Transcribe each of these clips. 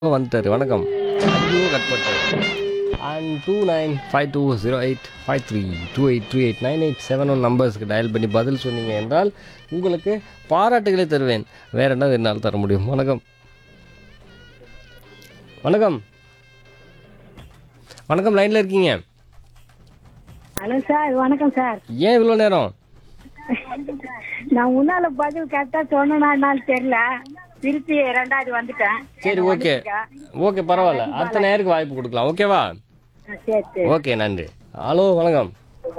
வந்துட்டாரு வணக்கம் ஐயோ கட் பண்ணிட்டாரு and two nine five two zero eight five three two eight two eight nine eight seven one நம்பர்ஸ்க்கு dial பண்ணி பதில் சொன்னீங்க என்றால் உங்களுக்கு பாராட்டுகளை தருவேன் வேற என்ன என்னால் தர முடியும் வணக்கம் வணக்கம் வணக்கம் லைனில் இருக்கீங்க ஹலோ சார் வணக்கம் சார் ஏன் இவ்வளோ நேரம் நான் முன்னால பதில் கரெக்டா சொன்னேன்னு தெரியல திருப்பி ரெண்டாவது வந்துட்டேன் சரி ஓகே ஓகே பரவாயில்ல அடுத்த நேருக்கு வாய்ப்பு கொடுக்கலாம் ஓகேவா ஆ, சரி சரி ஓகே நன்றி ஹலோ வணக்கம்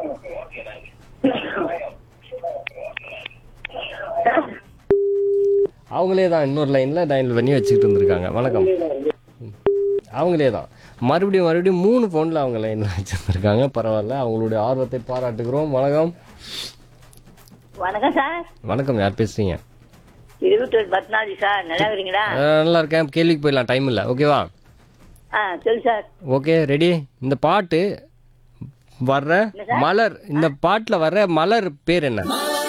அவங்களே தான் இன்னொரு லைனில் டயல் பண்ணி வச்சுக்கிட்டு இருந்திருக்காங்க வணக்கம் அவங்களே தான் மறுபடியும் மறுபடியும் மூணு ஃபோனில் அவங்க லைனில் வச்சுருந்துருக்காங்க பரவாயில்ல அவங்களுடைய ஆர்வத்தை பாராட்டுகிறோம் வணக்கம் வணக்கம் சார் வணக்கம் யார் பேசுறீங்க இருபத்தி ரெண்டு பத்னாதி சார் நல்லா இருக்கிறீங்களா அஹ், நல்லா இருக்கேன் கேள்விக்கு போயிடலாம் டைம் இல்லை ஓகேவா ஆ சொல்லு சார் ஓகே ரெடி இந்த பாட்டு வர்ற மலர் இந்த பாட்டில் வர்ற மலர் பேர் என்ன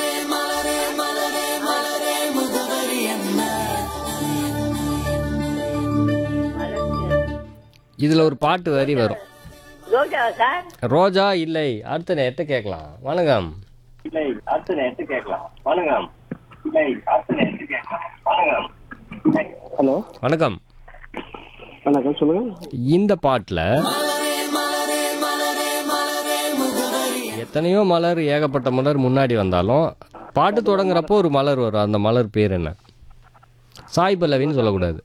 இதில் ஒரு பாட்டு வரி வரும் ரோஜாவா சார் ரோஜா இல்லை அடுத்த நேரத்தை கேட்கலாம் வணக்கம் இல்லை அடுத்த நேரத்து கேட்கலாம் வணக்கம் இல்லை அடுத்த நேரத்து கேட்கலாம் வணக்கம் ஹலோ வணக்கம் வணக்கம் சொல்லுங்க இந்த பாட்டில் எத்தனையோ மலர் ஏகப்பட்ட மலர் முன்னாடி வந்தாலும் பாட்டு தொடங்குறப்போ ஒரு மலர் வரும் அந்த மலர் பேர் என்ன சாய் பல்லவின்னு சொல்லக்கூடாது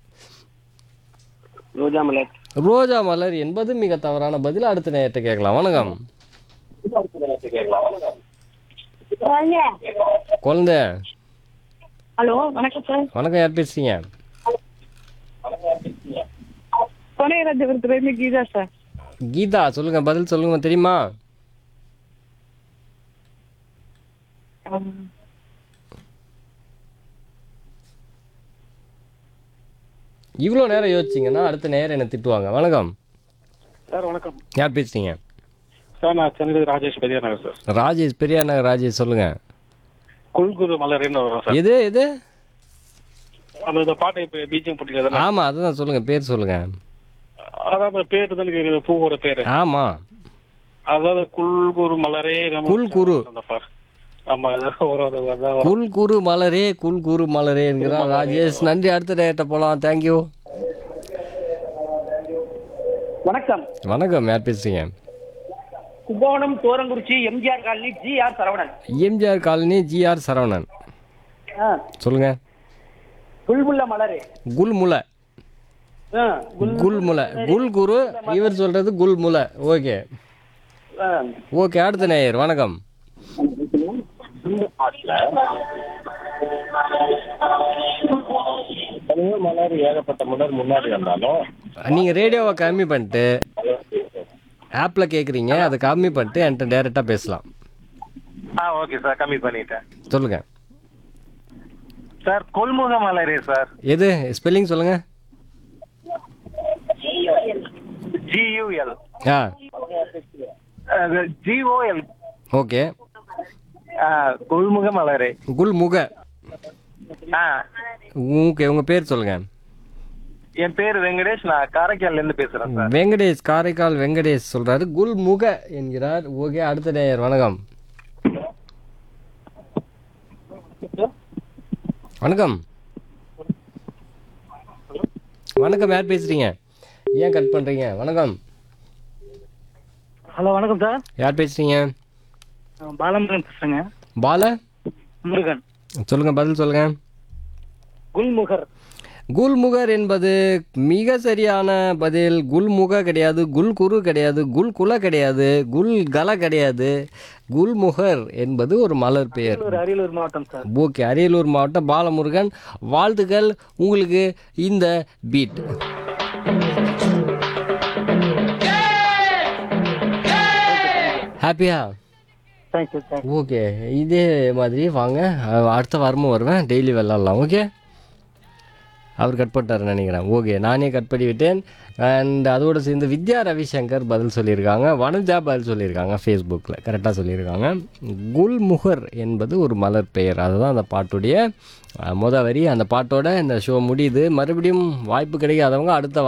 ரோஜா மலர் ரோஜா மலர் என்பது மிக தவறான பதில் அடுத்த நேரத்தை கேட்கலாம் வணக்கம் குழந்தை ஹலோ வணக்கம் சார் வணக்கம் யார் பேசுறீங்க கொனையராஜபுரத்துல இருந்து கீதா சார் கீதா சொல்லுங்க பதில் சொல்லுங்க தெரியுமா இவ்வளோ நேரம் யோசிச்சிங்கன்னா அடுத்த நேரம் என்ன திட்டுவாங்க வணக்கம் சார் வணக்கம் யார் பேசுறீங்க சார் நான் சென்னையில் ராஜேஷ் பெரியார் நகர் சார் ராஜேஷ் பெரியார் நகர் ராஜேஷ் சொல்லுங்க குல்குரு மலர்னு வரும் சார் எது எது அந்த இந்த பாட்டை இப்போ பீச்சிங் போட்டிருக்காது ஆமா அதுதான் சொல்லுங்க பேர் சொல்லுங்க அதான் அந்த பேர் தானே கேட்குது பூவோட பேரு ஆமா அதாவது குல்குரு மலரே நம்ம குல்குரு. அந்த பார் ஆமா அதான் வரும் அது அதான் வரும். குல் குரு மலரே குல் குரு மலரே என்கிறான் ராஜேஷ் நன்றி அடுத்த நேரத்தை போகலாம் தேங்க்யூ வணக்கம் வணக்கம் யார் பேசுறீங்க Kumbakonam Thorankurichi MGR colony G R Saravanan MGR colony GR Saravanan ஆ, சொல்லுங்க புல்புள்ள மலரே குல்முலை ஆ, குல் குல்முலை குல் குரு இவர் சொல்றது குல்முலை ஓகே ஆ, ஓகே அடுத்த நேயர் வணக்கம் எத்தனையோ மலர் ஏகப்பட்ட மலர் முன்னாடி வந்தாலும் நீங்க ரேடியோவை கம்மி பண்ணிட்டு ஆப்ல கேக்குறீங்க அதை கம்மி பண்ணிட்டு என்கிட்ட டைரக்டா பேசலாம் ஆ ஓகே சார் கம்மி பண்ணிட்டேன் சொல்லுங்க சார் கொள்முக மலரே சார் எது ஸ்பெல்லிங் சொல்லுங்க ஜியூஎல் ஆ ஜிஓஎல் ஓகே கொள்முக மலரே குல்முக ஆ ஓகே உங்க பேர் சொல்லுங்க என் பேர் வெங்கடேஷ் நான் காரைக்கால்ல இருந்து பேசுறேன் சார் வெங்கடேஷ் காரைக்கால் வெங்கடேஷ் சொல்றாரு குல்முக என்கிறார் ஓகே அடுத்த நேயர் வணக்கம் வணக்கம் வணக்கம் யார் பேசுறீங்க ஏன் கட் பண்றீங்க வணக்கம் ஹலோ வணக்கம் சார் யார் பேசுறீங்க பாலமுருகன் பேசுறேங்க பால முருகன் சொல்லுங்க பதில் சொல்லுங்க குல்முகர் குல்முகர் என்பது மிக சரியான பதில் குல்முக கிடையாது குல் குரு கிடையாது குல் குல கிடையாது குல் கல கிடையாது குல்முகர் என்பது ஒரு மலர் பெயர் ஒரு அரியலூர் மாவட்டம் சார் ஓகே அரியலூர் மாவட்டம் பாலமுருகன் வாழ்த்துக்கள் உங்களுக்கு இந்த பீட் ஹாப்பியா தேங்க்யூ தேங்க்யூ ஓகே இதே மாதிரி வாங்க அஹ் அடுத்த வாரமும் வருவேன் டெய்லி விளாட்லாம் ஓகே அவர் கட் பண்ணிட்டாருன்னு நினைக்கிறேன் ஓகே நானே கட் பண்ணி விட்டேன் அண்ட் அதோடு சேர்ந்து வித்யா ரவிசங்கர் பதில் சொல்லியிருக்காங்க வனஜா பதில் சொல்லியிருக்காங்க ஃபேஸ்புக்கில் கரெக்டாக சொல்லியிருக்காங்க குல்முகர் என்பது ஒரு மலர் பெயர் அதுதான் அந்த பாட்டுடைய அஹ், முத வரி அந்த பாட்டோட இந்த ஷோ முடியுது மறுபடியும் வாய்ப்பு கிடைக்காதவங்க அடுத்த